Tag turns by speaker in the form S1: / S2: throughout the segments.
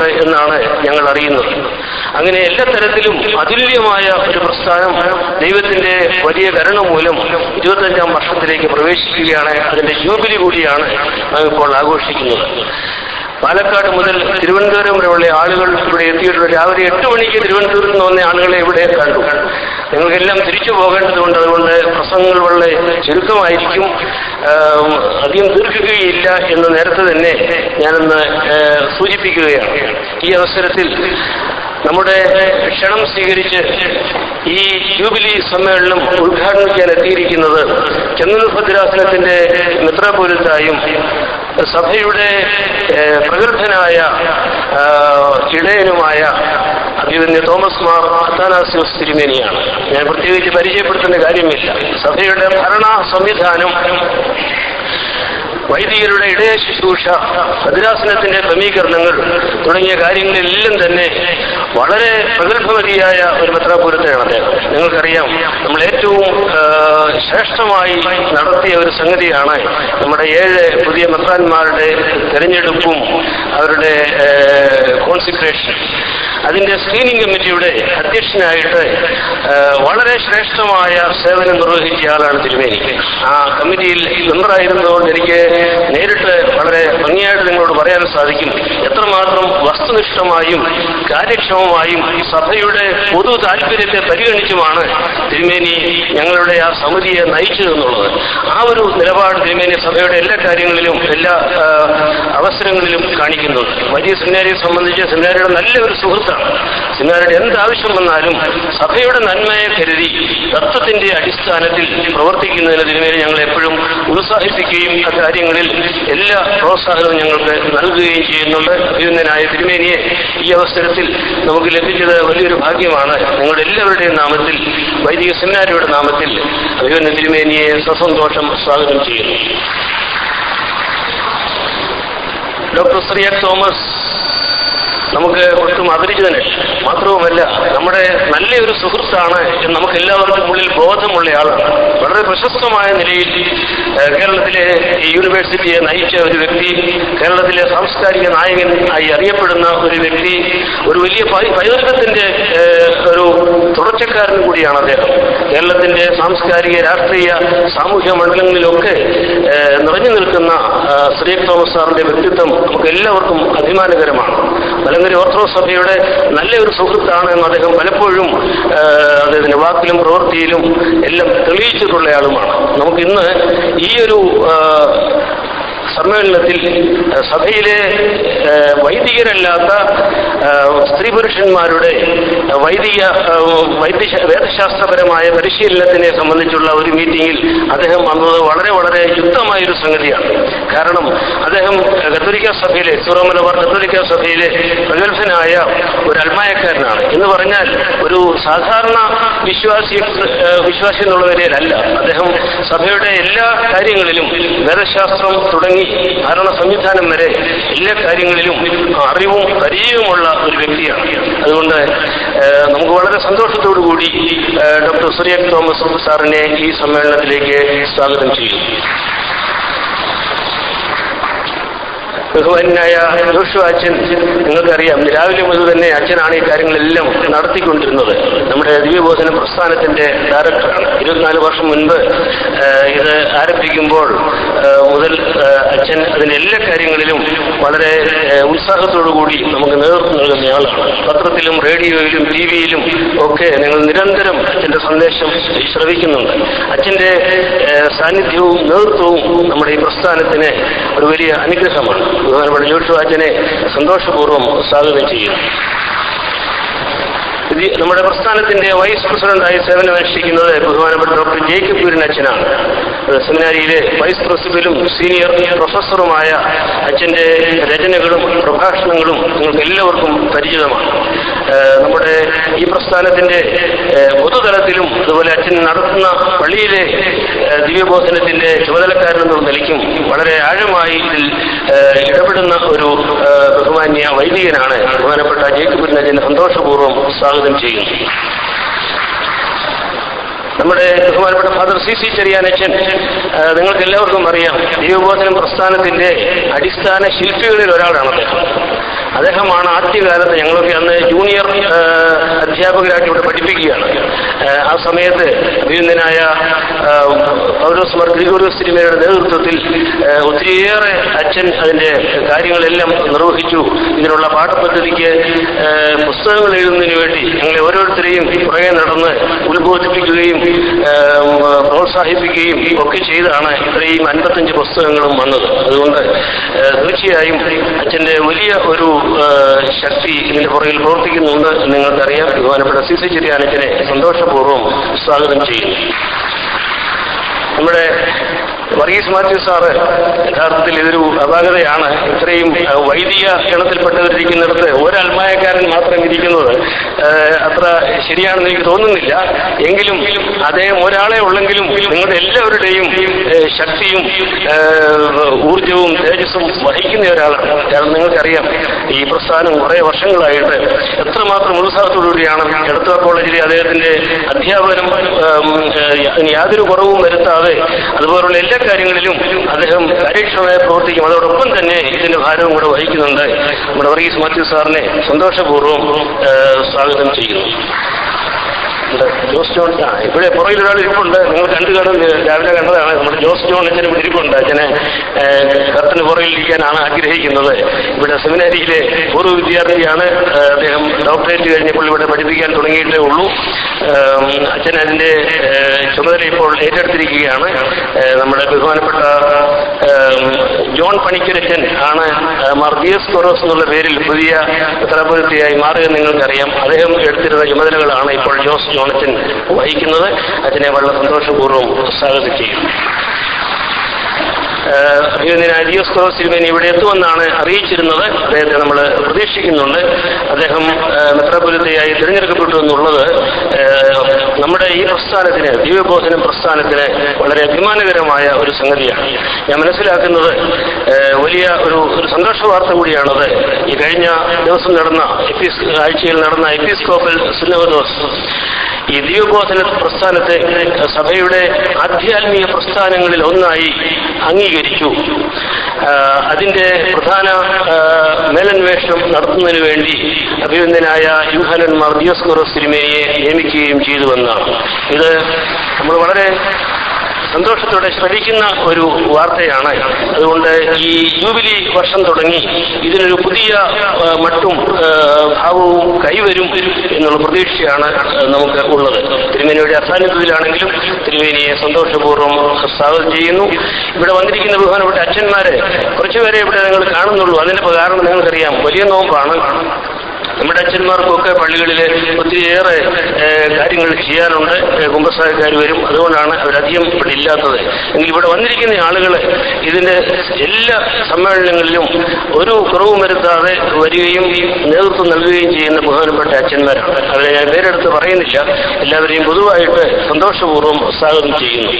S1: നടത്തിയിട്ടുണ്ട് എന്നാണ് ഞങ്ങൾ അറിയുന്നത് അങ്ങനെ എല്ലാ തരത്തിലും അതുല്യമായ ഒരു പ്രസ്ഥാനം ദൈവത്തിന്റെ വലിയ കരുണ മൂലം ഇരുപത്തഞ്ചാം വർഷത്തിലേക്ക് പ്രവേശിക്കുകയാണ് അതിന്റെ ജൂബിലി കൂടിയാണ് നാം ഇപ്പോൾ ആഘോഷിക്കുന്നത് പാലക്കാട് മുതൽ തിരുവനന്തപുരം വരെയുള്ള ആളുകൾ ഇവിടെ എത്തിയിട്ടുണ്ട് രാവിലെ എട്ട് മണിക്ക് തിരുവനന്തപുരത്ത് നിന്ന് വന്ന ആളുകളെ ഇവിടെ കണ്ടു നിങ്ങൾക്കെല്ലാം തിരിച്ചു പോകേണ്ടതുകൊണ്ട് അതുകൊണ്ട് പ്രസംഗങ്ങൾ വളരെ ചുരുക്കമായിരിക്കും ആം, അധികം ദീർഘിക്കുകയില്ല എന്ന് നേരത്തെ തന്നെ ഞാനൊന്ന് ഏ, സൂചിപ്പിക്കുകയാണ് ഈ അവസരത്തിൽ നമ്മുടെ ക്ഷണം സ്വീകരിച്ച് ഈ ജൂബിലി സമ്മേളനം ഉദ്ഘാടനം ചെയ്യാൻ എത്തിയിരിക്കുന്നത് ചെന്നൽ ഭദ്രാസനത്തിന്റെ മിത്രപുരത്തായും സഭയുടെ ഏഹ്, പ്രഗത്ഭനായ ആ, ഇടയനുമായ അഭിവന്യ തോമസ് മാർ അത്താനാസ്യോസ് തിരുമേനിയാണ് ഞാൻ പ്രത്യേകിച്ച് പരിചയപ്പെടുത്തേണ്ട കാര്യമില്ല സഭയുടെ ഭരണ സംവിധാനം വൈദികരുടെ ഇടയ ശുശ്രൂഷ ഭദ്രാസനത്തിന്റെ ക്രമീകരണങ്ങൾ തുടങ്ങിയ കാര്യങ്ങളിലെല്ലാം തന്നെ വളരെ പ്രഗത്ഭമതിയായ ഒരു മെത്രാപൂരത്തെയാണ് അദ്ദേഹം നിങ്ങൾക്കറിയാം നമ്മൾ ഏറ്റവും ആ, ശ്രേഷ്ഠമായി നടത്തിയ ഒരു സംഗതിയാണ് നമ്മുടെ ഏഴ് പുതിയ മെത്രാന്മാരുടെ തെരഞ്ഞെടുപ്പും അവരുടെ കോൺസിക്രേഷൻ അതിന്റെ സ്ക്രീനിംഗ് കമ്മിറ്റിയുടെ അധ്യക്ഷനായിട്ട് ആ, വളരെ ശ്രേഷ്ഠമായ സേവനം നിർവഹിച്ച ആളാണ് തിരുമേനി ആ കമ്മിറ്റിയിൽ മെമ്പറായിരുന്നതുകൊണ്ട് എനിക്ക് നേരിട്ട് വളരെ ഭംഗിയായിട്ട് നിങ്ങളോട് പറയാൻ സാധിക്കും എത്രമാത്രം വസ്തുനിഷ്ഠമായും കാര്യക്ഷമമായും സഭയുടെ പൊതു താല്പര്യത്തെ പരിഗണിച്ചുമാണ് തിരുമേനി ഞങ്ങളുടെ ആ സമിതിയെ നയിച്ചതെന്നുള്ളത് ആ ഒരു നിലപാട് തിരുമേനി സഭയുടെ എല്ലാ കാര്യങ്ങളിലും എല്ലാ ആ, അവസരങ്ങളിലും കാണിക്കുന്നുണ്ട് വലിയ സെമിനാരിയെ സംബന്ധിച്ച് സെമിനാരിയുടെ നല്ല ഒരു സുഹൃത്താണ് സെമിനാരിയുടെ എന്ത് ആവശ്യം വന്നാലും സഭയുടെ നന്മയെ കരുതി തത്വത്തിന്റെ അടിസ്ഥാനത്തിൽ പ്രവർത്തിക്കുന്നതിന് തിരുമേനി ഞങ്ങൾ എപ്പോഴും ഉത്സാഹിപ്പിക്കുകയും ആ കാര്യങ്ങളിൽ എല്ലാ പ്രോത്സാഹനവും ഞങ്ങൾക്ക് നൽകുകയും ചെയ്യുന്നുണ്ട് അഭിനന്ദനായ തിരുമേനിയെ ഈ അവസരത്തിൽ നമുക്ക് ലഭിച്ചത് വലിയൊരു ഭാഗ്യമാണ് നിങ്ങളുടെ എല്ലാവരുടെയും നാമത്തിൽ വൈദിക സെമിനാരിയുടെ നാമത്തിൽ അഭിനന്ദ തിരുമേനിയെ സസന്തോഷം സ്വാഗതം ചെയ്യുന്നു ഡോക്ടർ ശ്രീയക് തോമസ് നമുക്ക് ഒട്ടും അപരിചിതനല്ല മാത്രവുമല്ല നമ്മുടെ നല്ലൊരു സുഹൃത്താണ് എന്ന് നമുക്ക് എല്ലാവർക്കും ഉള്ളിൽ ബോധമുള്ള ആളാണ് വളരെ പ്രശസ്തമായ നിലയിൽ ഏഹ്, കേരളത്തിലെ ഈ യൂണിവേഴ്സിറ്റിയെ നയിച്ച ഒരു വ്യക്തി കേരളത്തിലെ സാംസ്കാരിക നായകൻ ആയി അറിയപ്പെടുന്ന ഒരു വ്യക്തി ഒരു വലിയ പൈ- പൈതൃകത്തിന്റെ ഏഹ്, ഒരു തുടർച്ചക്കാരൻ കൂടിയാണ് അദ്ദേഹം കേരളത്തിന്റെ സാംസ്കാരിക രാഷ്ട്രീയ സാമൂഹ്യ മണ്ഡലങ്ങളിലൊക്കെ ഏഹ്, നിറഞ്ഞു നിൽക്കുന്ന ആ, ശ്രീ തോമസ് സാറിന്റെ വ്യക്തിത്വം നമുക്ക് എല്ലാവർക്കും അഭിമാനകരമാണ് മലങ്കര ഓർത്തഡോക്സ് സഭയുടെ നല്ല ഒരു സുഹൃത്താണ് എന്ന് അദ്ദേഹം പലപ്പോഴും ആ, അദ്ദേഹത്തിന്റെ വാക്കിലും പ്രവൃത്തിയിലും എല്ലാം തെളിയിച്ചിട്ടുള്ള ആളുമാണ് നമുക്ക് ഇന്ന് ഈ ഒരു ആ, സമ്മേളനത്തിൽ ആ, സഭയിലെ ആ, വൈദികരല്ലാത്ത ആ, സ്ത്രീ പുരുഷന്മാരുടെ ആ, വൈദിക ആ, വൈദ്യ വേദശാസ്ത്രപരമായ പരിശീലനത്തിനെ സംബന്ധിച്ചുള്ള ഒരു മീറ്റിംഗിൽ അദ്ദേഹം വന്നത് വളരെ വളരെ യുക്തമായ ഒരു സംഗതിയാണ് കാരണം അദ്ദേഹം കത്തോലിക്ക സഭയിലെ സൂറോമലബാർ കത്തോലിക്ക സഭയിലെ പ്രഗത്ഭനായ ഒരു അൽമായക്കാരനാണ് എന്ന് പറഞ്ഞാൽ ഒരു സാധാരണ വിശ്വാസി ഏഹ് വിശ്വാസി എന്നുള്ള നിലയിലല്ല അദ്ദേഹം സഭയുടെ എല്ലാ കാര്യങ്ങളിലും വേദശാസ്ത്രം തുടങ്ങി ഭരണ സംവിധാനം വരെ എല്ലാ കാര്യങ്ങളിലും അറിവും പരിചയവുമുള്ള ഒരു വ്യക്തിയാണ് അതുകൊണ്ട് ഏഹ് നമുക്ക് വളരെ സന്തോഷത്തോടു കൂടി ഏഹ് ഡോക്ടർ സുരിയക് തോമസ് സാറിനെ ഈ സമ്മേളനത്തിലേക്ക് സ്വാഗതം ചെയ്യുന്നു ബഹുമാനായ ജോഷു അച്ഛൻ നിങ്ങൾക്കറിയാം രാവിലെ മുതൽ തന്നെ അച്ഛനാണ് ഈ കാര്യങ്ങളെല്ലാം നടത്തിക്കൊണ്ടിരുന്നത് നമ്മുടെ ദിവ്യബോധന പ്രസ്ഥാനത്തിന്റെ ഡയറക്ടറാണ് ഇരുപത്തിനാല് വർഷം മുൻപ് ഏഹ്, ഇത് ആരംഭിക്കുമ്പോൾ ഏഹ്, മുതൽ ഏഹ്, അച്ഛൻ അതിന്റെ എല്ലാ കാര്യങ്ങളിലും വളരെ ഏഹ്, ഉത്സാഹത്തോടു കൂടി നമുക്ക് നേതൃത്വം നൽകുന്നയാളാണ് പത്രത്തിലും റേഡിയോയിലും ടി വിയിലും ഒക്കെ നിങ്ങൾ നിരന്തരം അച്ഛന്റെ സന്ദേശം ശ്രവിക്കുന്നുണ്ട് അച്ഛന്റെ ഏഹ്, സാന്നിധ്യവും നേതൃത്വവും നമ്മുടെ ഈ പ്രസ്ഥാനത്തിന് ഒരു വലിയ അനുഗ്രഹമാണ് ബഹുമാനപ്പെട്ട ജോഷു അച്ഛനെ സന്തോഷപൂർവ്വം സ്വാഗതം ചെയ്യുന്നു ഇത് നമ്മുടെ പ്രസ്ഥാനത്തിന്റെ വൈസ് പ്രസിഡന്റായി സേവനമനുഷ്ഠിക്കുന്നത് ബഹുമാനപ്പെട്ട ഡോക്ടർ ജേക്കബ് കുര്യൻ അച്ഛനാണ് അത് സെമിനാരിയിലെ വൈസ് പ്രിൻസിപ്പലും സീനിയർ പ്രൊഫസറുമായ അച്ഛന്റെ രചനകളും പ്രഭാഷണങ്ങളും നിങ്ങൾക്ക് എല്ലാവർക്കും പരിചിതമാണ് ഏഹ് നമ്മുടെ ഈ പ്രസ്ഥാനത്തിന്റെ ഏഹ് പൊതുതലത്തിലും അതുപോലെ അച്ഛൻ നടത്തുന്ന പള്ളിയിലെ ഏഹ് ദിവ്യബോധനത്തിന്റെ ചുമതലക്കാരൻ എന്നുള്ള നിലയ്ക്കും വളരെ ആഴമായി ഇതിൽ ഏഹ് ഇടപെടുന്ന ഒരു ഏഹ് ബഹുമാന്യ വൈദികനാണ് ബഹുമാനപ്പെട്ട ജേക്കബ് കുര്യൻ അച്ഛനെ സന്തോഷപൂർവ്വം സ്വാഗതം ചെയ്യുന്നു നമ്മുടെ ബഹുമാനപ്പെട്ട ഫാദർ സി സി ചെറിയാനച്ചൻ നിങ്ങൾക്ക് എല്ലാവർക്കും അറിയാം ദൈവബോധനം പ്രസ്ഥാനത്തിന്റെ അടിസ്ഥാന ശില്പികളിൽ ഒരാളാണ് അദ്ദേഹം അദ്ദേഹമാണ് ആദ്യകാലത്ത് ഞങ്ങളൊക്കെ അന്ന് ജൂനിയർ ആ, അധ്യാപകരായിട്ട് ഇവിടെ പഠിപ്പിക്കുകയാണ് ആ, ആ സമയത്ത് അഭിനന്ദനായ ആ, പൗലോസ് മാർ ഗ്രിഗോറിയോസ് തിരുമേനയുടെ നേതൃത്വത്തിൽ ആ, ഒത്തിരിയേറെ അച്ഛൻ അതിന്റെ കാര്യങ്ങളെല്ലാം നിർവഹിച്ചു ഇതിനുള്ള പാഠപദ്ധതിക്ക് ആ, പുസ്തകങ്ങൾ എഴുതുന്നതിന് വേണ്ടി ഞങ്ങളെ ഓരോരുത്തരെയും പുറകെ നടന്ന് ഉത്ബോധിപ്പിക്കുകയും ആ, പ്രോത്സാഹിപ്പിക്കുകയും ഒക്കെ ചെയ്താണ് ഇത്രയും അൻപത്തഞ്ച് പുസ്തകങ്ങളും വന്നത് അതുകൊണ്ട് ആ, തീർച്ചയായും അച്ഛന്റെ വലിയ ഒരു ആ, ശക്തി ഇതിന്റെ പുറകിൽ പ്രവർത്തിക്കുന്നുണ്ട് എന്ന് നിങ്ങൾക്കറിയാം ബഹുമാനപ്പെട്ട സി സി ചെറിയാനച്ചനെ സന്തോഷപൂർവ്വം സ്വാഗതം ചെയ്യുന്നു നമ്മുടെ വർഗീസ് മാത്യു സാറ് യഥാർത്ഥത്തിൽ ഇതൊരു അപാകതയാണ് ഇത്രയും അഹ്, വൈദിക ഗണത്തിൽപ്പെട്ടവരിരിക്കുന്നിടത്ത് ഒരു അൽമായക്കാരൻ മാത്രം ഇരിക്കുന്നത് ഏഹ്, അത്ര ശരിയാണെന്ന് എനിക്ക് തോന്നുന്നില്ല എങ്കിലും അദ്ദേഹം ഒരാളെ ഉള്ളെങ്കിലും നിങ്ങളുടെ എല്ലാവരുടെയും ഏഹ്, ശക്തിയും ഏഹ്, ഊർജവും തേജസ്സും വഹിക്കുന്ന ഒരാളാണ് കാരണം നിങ്ങൾക്കറിയാം ഈ പ്രസ്ഥാനം കുറേ വർഷങ്ങളായിട്ട് എത്രമാത്രം ഉത്സാഹത്തോടുകൂടിയാണ് എടത്തുവ കോളേജിലെ അദ്ദേഹത്തിന്റെ അധ്യാപനം ഏം, ഏഹ്, അതിന് യാതൊരു കുറവും വരുത്താതെ അതുപോലുള്ള എല്ലാ കാര്യങ്ങളിലും അദ്ദേഹം കാര്യക്ഷമമായി പ്രവർത്തിക്കും അതോടൊപ്പം തന്നെ ഇതിന്റെ ഭാരവും കൂടെ വഹിക്കുന്നുണ്ട് നമ്മുടെ വർഗീസ് മാത്യു സാറിനെ സന്തോഷപൂർവ്വം ഏഹ്, സ്വാഗതം ചെയ്യുന്നു ഉണ്ട്. ജോസ് ജോൺ ആ ഇവിടെ പുറകിൽ ഒരാൾ ഇരിപ്പുണ്ട് നിങ്ങൾ കണ്ടു കാണും രാവിലെ കണ്ടതാണ് നമ്മുടെ ജോസ് ജോൺ അച്ഛനും ഇവിടെ ഇരിപ്പുണ്ട് അച്ഛനെ കത്തിന് പുറകിൽ ഇരിക്കാനാണ് ആഗ്രഹിക്കുന്നത് ഇവിടെ സെമിനാരിയിലെ പൂർവ്വ വിദ്യാർത്ഥിയാണ് ഏഹ്, അദ്ദേഹം ഡോക്ടറേറ്റ് കഴിഞ്ഞപ്പോൾ ഇവിടെ പഠിപ്പിക്കാൻ തുടങ്ങിയിട്ടേ ഉള്ളൂ ഏം, അച്ഛൻ അതിന്റെ ഏഹ്, ചുമതല ഇപ്പോൾ ഏറ്റെടുത്തിരിക്കുകയാണ് ഏഹ്, നമ്മുടെ ബഹുമാനപ്പെട്ട ഏം, ജോൺ പണിക്കരച്ചൻ ആണ് ഏഹ്, മാർ ബി എസ് കൊറോസ് എന്നുള്ള പേരിൽ പുതിയ ഉത്തരപ്രദേശിയായി മാറിയെന്ന് നിങ്ങൾക്കറിയാം അദ്ദേഹം എടുത്തിരുന്ന ചുമതലകളാണ് ഇപ്പോൾ ജോസ് ജോണച്ചൻ വഹിക്കുന്നത് അതിനെ വളരെ സന്തോഷപൂർവ്വം സ്വാഗതം ചെയ്യും അഭിനന്ദനായ ഡിയോസ് ക്രോസ് തിരുമേനി ഇവിടെ എത്തുമെന്നാണ് അറിയിച്ചിരുന്നത് അദ്ദേഹത്തെ നമ്മൾ പ്രതീക്ഷിക്കുന്നുണ്ട് അദ്ദേഹം മെത്രാപൊലിത്തയായി തിരഞ്ഞെടുക്കപ്പെട്ടു എന്നുള്ളത് ഏഹ്, നമ്മുടെ ഈ പ്രസ്ഥാനത്തിന് ദിവ്യബോധനം പ്രസ്ഥാനത്തിന് വളരെ അഭിമാനകരമായ ഒരു സംഗതിയാണ് ഞാൻ മനസ്സിലാക്കുന്നത് ഏഹ്, വലിയ ഒരു ഒരു സന്തോഷ വാർത്ത കൂടിയാണത് ഈ കഴിഞ്ഞ ദിവസം നടന്ന എപ്പിസ് ആഴ്ചയിൽ നടന്ന എപ്പിസ്കോപ്പൽ സുന്നവദോസ് ഈ ദിവ്യബോധന പ്രസ്ഥാനത്തെ സഭയുടെ ആധ്യാത്മിക പ്രസ്ഥാനങ്ങളിൽ ഒന്നായി അംഗീകരിച്ചു ആ, അതിന്റെ പ്രധാന ആ, മേലന്വേഷണം നടത്തുന്നതിന് വേണ്ടി അഭിനന്ദനായ യുഹാനന്മാർ ദിയോസ്കോറോസ് തിരുമേനിയെ നിയമിക്കുകയും ചെയ്തുവെന്നാണ് ഇത് നമ്മൾ വളരെ സന്തോഷത്തോടെ ശ്രമിക്കുന്ന ഒരു വാർത്തയാണ് അതുകൊണ്ട് ഈ ജൂബിലി വർഷം തുടങ്ങി ഇതിനൊരു പുതിയ ആ, മട്ടും ആ, ഭാവവും കൈവരും എന്നുള്ള പ്രതീക്ഷയാണ് നമുക്ക് ഉള്ളത് തിരുമേനിയുടെ അസാന്നിധ്യത്തിലാണെങ്കിലും തിരുമേനിയെ സന്തോഷപൂർവ്വം സ്വാഗതം ചെയ്യുന്നു ഇവിടെ വന്നിരിക്കുന്ന ബഹുമാനപ്പെട്ട അച്ഛന്മാരെ കുറച്ചുപേരെ ഇവിടെ നിങ്ങൾ കാണുന്നുള്ളൂ അതിന്റെ കാരണം നിങ്ങൾക്കറിയാം വലിയ നോമ്പാണ് നമ്മുടെ അച്ഛന്മാർക്കൊക്കെ പള്ളികളിൽ ഒത്തിരിയേറെ ഏഹ്, കാര്യങ്ങൾ ചെയ്യാനുണ്ട് ഏഹ്, കുമ്പസാരക്കാർ വരും അതുകൊണ്ടാണ് അവരധികം ഇവിടെ ഇല്ലാത്തത് എങ്കിൽ ഇവിടെ വന്നിരിക്കുന്ന ആളുകൾ ഇതിന്റെ എല്ലാ സമ്മേളനങ്ങളിലും ഒരു കുറവും വരുത്താതെ വരികയും നേതൃത്വം നൽകുകയും ചെയ്യുന്ന ബഹുമാനപ്പെട്ട അച്ഛന്മാരാണ് അവരെ ഞാൻ പേരെടുത്ത് പറയുന്നില്ല എല്ലാവരെയും പൊതുവായിട്ട് സന്തോഷപൂർവ്വം സ്വാഗതം ചെയ്യുന്നു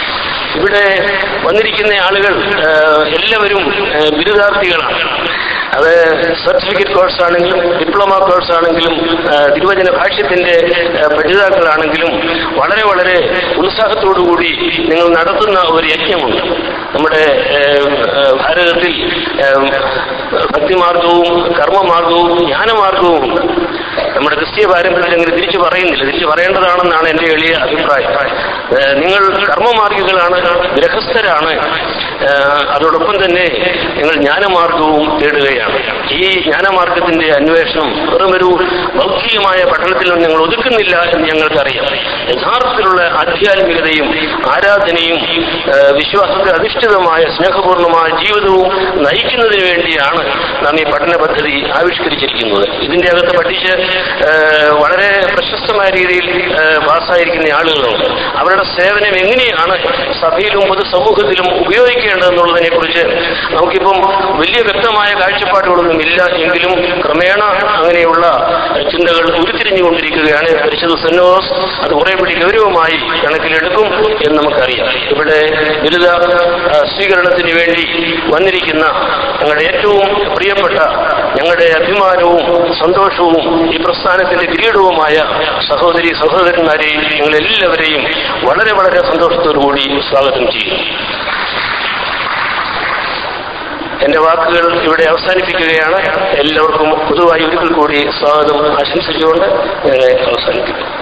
S1: ഇവിടെ വന്നിരിക്കുന്ന ആളുകൾ ഏഹ്, എല്ലാവരും ഏഹ്, ബിരുദാർത്ഥികളാണ് അത് സർട്ടിഫിക്കറ്റ് കോഴ്സ് ആണെങ്കിലും ഡിപ്ലോമ കോഴ്സ് ആണെങ്കിലും ഏഹ്, തിരുവചന ഭാഷ്യത്തിന്റെ ഏഹ്, പഠിതാക്കളാണെങ്കിലും വളരെ വളരെ ഉത്സാഹത്തോടുകൂടി നിങ്ങൾ നടത്തുന്ന ഒരു യജ്ഞമുണ്ട് നമ്മുടെ ഏഹ്, ഏഹ്, ഭാരതത്തിൽ ഏഹ്, ഭക്തിമാർഗവും കർമ്മമാർഗവും ജ്ഞാനമാർഗവും ഉണ്ട് നമ്മുടെ ക്രിസ്തീയ പാരമ്പര്യത്തിൽ അങ്ങനെ തിരിച്ചു പറയുന്നില്ല തിരിച്ചു പറയേണ്ടതാണെന്നാണ് എൻ്റെ എളിയ അഭിപ്രായം ഏഹ്, നിങ്ങൾ കർമ്മമാർഗികളാണ് ഗൃഹസ്ഥരാണ് ഏഹ്, അതോടൊപ്പം തന്നെ നിങ്ങൾ ജ്ഞാനമാർഗവും തേടുകയാണ് ഈ ജ്ഞാനമാർഗത്തിന്റെ അന്വേഷണം വെറും ഒരു ഭൗതികമായ പഠനത്തിൽ നിന്ന് നിങ്ങൾ ഒതുക്കുന്നില്ല എന്ന് ഞങ്ങൾക്കറിയാം യഥാർത്ഥത്തിലുള്ള ആധ്യാത്മികതയും ആരാധനയും ഏഹ്, വിശ്വാസത്തിൽ അധിഷ്ഠിതമായ സ്നേഹപൂർണമായ ജീവിതവും നയിക്കുന്നതിന് വേണ്ടിയാണ് നാം ഈ പഠന പദ്ധതി ആവിഷ്കരിച്ചിരിക്കുന്നത് ഇതിന്റെ അകത്ത് പഠിച്ച് ഏഹ്, വളരെ പ്രശസ്തമായ രീതിയിൽ ഏഹ്, പാസ്സായിരിക്കുന്ന ആളുകളുണ്ട് അവരുടെ സേവനം എങ്ങനെയാണ് സഭയിലും പൊതുസമൂഹത്തിലും ഉപയോഗിക്കേണ്ടതെന്നുള്ളതിനെ കുറിച്ച് നമുക്കിപ്പം വലിയ വ്യക്തമായ കാഴ്ചപ്പാടുകളൊന്നും ഇല്ല എങ്കിലും ക്രമേണ അങ്ങനെയുള്ള ചിന്തകൾ ഉരുത്തിരിഞ്ഞുകൊണ്ടിരിക്കുകയാണ് പരിശുദ്ധ സെന്നോസ് അത് കുറെ കൂടി ഗൗരവമായി കണക്കിലെടുക്കും എന്ന് നമുക്കറിയാം ഇവിടെ ബിരുദ ആ, സ്വീകരണത്തിന് വേണ്ടി വന്നിരിക്കുന്ന ഞങ്ങളുടെ ഏറ്റവും പ്രിയപ്പെട്ട ഞങ്ങളുടെ അഭിമാനവും സന്തോഷവും ഈ പ്രസ്ഥാനത്തിന്റെ കിരീടവുമായ സഹോദരി സഹോദരന്മാരെയും നിങ്ങളെല്ലാവരെയും വളരെ വളരെ സന്തോഷത്തോടു കൂടി സ്വാഗതം ചെയ്യുന്നു എന്റെ വാക്കുകൾ ഇവിടെ അവസാനിപ്പിക്കുകയാണ് എല്ലാവർക്കും പൊതുവായി ഒരിക്കൽ കൂടി സ്വാഗതം ആശംസിച്ചുകൊണ്ട് ഞാൻ അവസാനിപ്പിക്കുന്നു